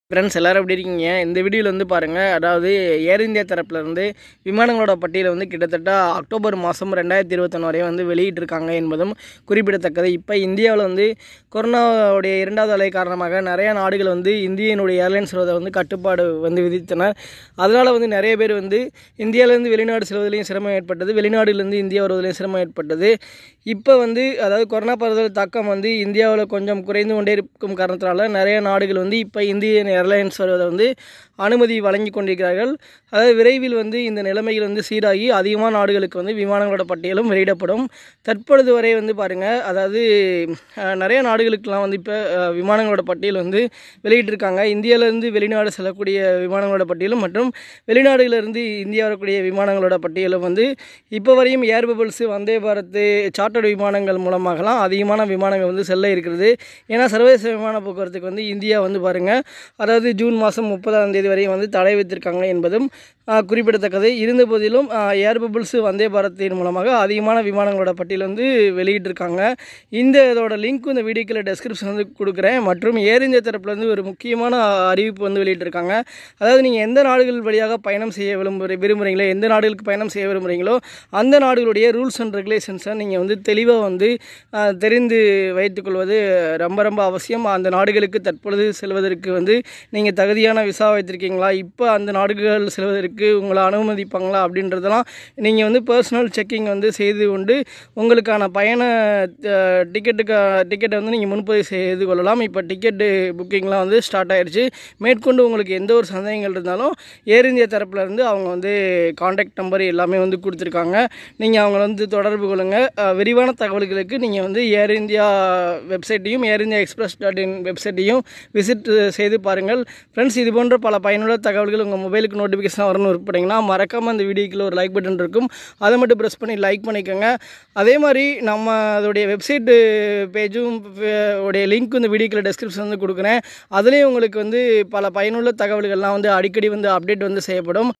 friends எல்லாரும் எப்படி இருக்கீங்க இந்த வீடியோவில் வந்து பாருங்கள் அதாவது ஏர் இந்தியா தரப்புலேருந்து விமானங்களோட பட்டியலை வந்து கிட்டத்தட்ட அக்டோபர் மாதம் ரெண்டாயிரத்தி இருபத்தொன்று வரையும் வந்து வெளியிட்டிருக்காங்க என்பதும் குறிப்பிடத்தக்கது இப்போ இந்தியாவில் வந்து கொரோனாவுடைய இரண்டாவது அலை காரணமாக நிறையா நாடுகள் வந்து இந்தியனுடைய ஏர்லைன்ஸ் செல்வதை வந்து கட்டுப்பாடு வந்து விதித்தனர் அதனால் வந்து நிறைய பேர் வந்து இந்தியாவிலேருந்து வெளிநாடு செல்வதிலையும் சிரமம் ஏற்பட்டது வெளிநாடுலேருந்து இந்தியா வருவதிலையும் சிரமம் ஏற்பட்டது இப்போ வந்து அதாவது கொரோனா பரவல் தாக்கம் வந்து இந்தியாவில் கொஞ்சம் குறைந்து கொண்டே இருக்கும் காரணத்தினால நிறைய நாடுகள் வந்து இப்போ இந்தியன் ஏர்லைன்ஸ் வருவதை வந்து அனுமதி வழங்கி கொண்டிருக்கிறார்கள் அதாவது விரைவில் வந்து இந்த நிலைமைகள் வந்து சீராகி அதிகமான நாடுகளுக்கு வந்து விமானங்களோட பட்டியலும் வெளியிடப்படும் தற்பொழுது வரை வந்து பாருங்கள் அதாவது அஹ், நிறைய நாடுகளுக்கெல்லாம் வந்து இப்போ அஹ், விமானங்களோட பட்டியல் வந்து வெளியிட்டிருக்காங்க இந்தியாவிலேருந்து வெளிநாடு செல்லக்கூடிய விமானங்களோட பட்டியலும் மற்றும் வெளிநாடுகளிலிருந்து இந்தியா வரக்கூடிய விமானங்களோட பட்டியலும் வந்து இப்போ வரையும் air bubbles Vande Bharat chartered விமானங்கள் மூலமாகலாம் அதிகமான விமானங்கள் வந்து செல்ல இருக்கிறது ஏன்னா சர்வதேச விமான போக்குவரத்துக்கு வந்து இந்தியா வந்து பாருங்கள் அதாவது ஜூன் மாதம் முப்பதாம் தேதி வரை வந்து தடை வைத்திருக்காங்க என்பதும் ஆஹ், குறிப்பிடத்தக்கது இருந்த போதிலும் ஆஹ், ஏர் பபிள்ஸ் வந்தே பாரத்தின் மூலமாக அதிகமான விமானங்களோட பட்டியல் வந்து வெளியிட்டிருக்காங்க இந்த இதோட லிங்க் இந்த வீடியோக்கில் டெஸ்கிரிப்ஷன் வந்து கொடுக்குறேன் மற்றும் ஏர் இந்தியா தரப்புலேருந்து ஒரு முக்கியமான அறிவிப்பு வந்து வெளியிட்டிருக்காங்க அதாவது நீங்கள் எந்த நாடுகள் வழியாக பயணம் செய்ய விரும்புகிற விரும்புகிறீங்களோ எந்த நாடுகளுக்கு பயணம் செய்ய விரும்புகிறீங்களோ அந்த நாடுகளுடைய ரூல்ஸ் அண்ட் ரெகுலேஷன்ஸை நீங்கள் வந்து தெளிவாக வந்து ஆஹ், தெரிந்து வைத்துக்கொள்வது ரொம்ப ரொம்ப அவசியம் அந்த நாடுகளுக்கு தற்பொழுது செல்வதற்கு வந்து நீங்கள் தகுதியான விசா வைத்திருக்கீங்களா இப்போ அந்த நாடுகள் செல்வதற்கு உங்களை அனுமதிப்பாங்களா அப்படின்றதெல்லாம் நீங்கள் வந்து பர்சனல் செக்கிங் வந்து செய்து கொண்டு உங்களுக்கான பயண டிக்கெட்டுக்கு டிக்கெட்டை வந்து நீங்கள் முன்பதிவு செய்து கொள்ளலாம் இப்போ டிக்கெட்டு புக்கிங்லாம் வந்து ஸ்டார்ட் ஆயிடுச்சு மேற்கொண்டு உங்களுக்கு எந்த ஒரு சந்தேகங்கள் இருந்தாலும் ஏர் இந்தியா தரப்புல இருந்து அவங்க வந்து காண்டாக்ட் நம்பர் எல்லாமே வந்து கொடுத்துருக்காங்க நீங்கள் அவங்கள வந்து தொடர்பு கொள்ளுங்கள் அஹ், விரிவான தகவல்களுக்கு நீங்கள் வந்து ஏர் இந்தியா வெப்சைட்டையும் Air India Express dot in வெப்சைட்டையும் விசிட் செய்து பாருங்கள் ஃப்ரெண்ட்ஸ் இது போன்ற பல பயனுள்ள தகவல்கள் உங்கள் மொபைலுக்கு நோட்டிஃபிகேஷன் வரணும் விருப்பப்பட்டீங்கன்னா மறக்காமல் அந்த வீடியோக்கில் ஒரு லைக் பட்டன் இருக்கும் அதை மட்டும் ப்ரெஸ் பண்ணி லைக் பண்ணிக்கோங்க அதே மாதிரி நம்ம அதோடைய வெப்சைட்டு பேஜும் உடைய லிங்க் இந்த வீடியோக்கில் டெஸ்கிரிப்ஷன் வந்து கொடுக்குறேன் அதுலேயும் உங்களுக்கு வந்து பல பயனுள்ள தகவல்கள்லாம் வந்து அடிக்கடி வந்து அப்டேட் வந்து செய்யப்படும்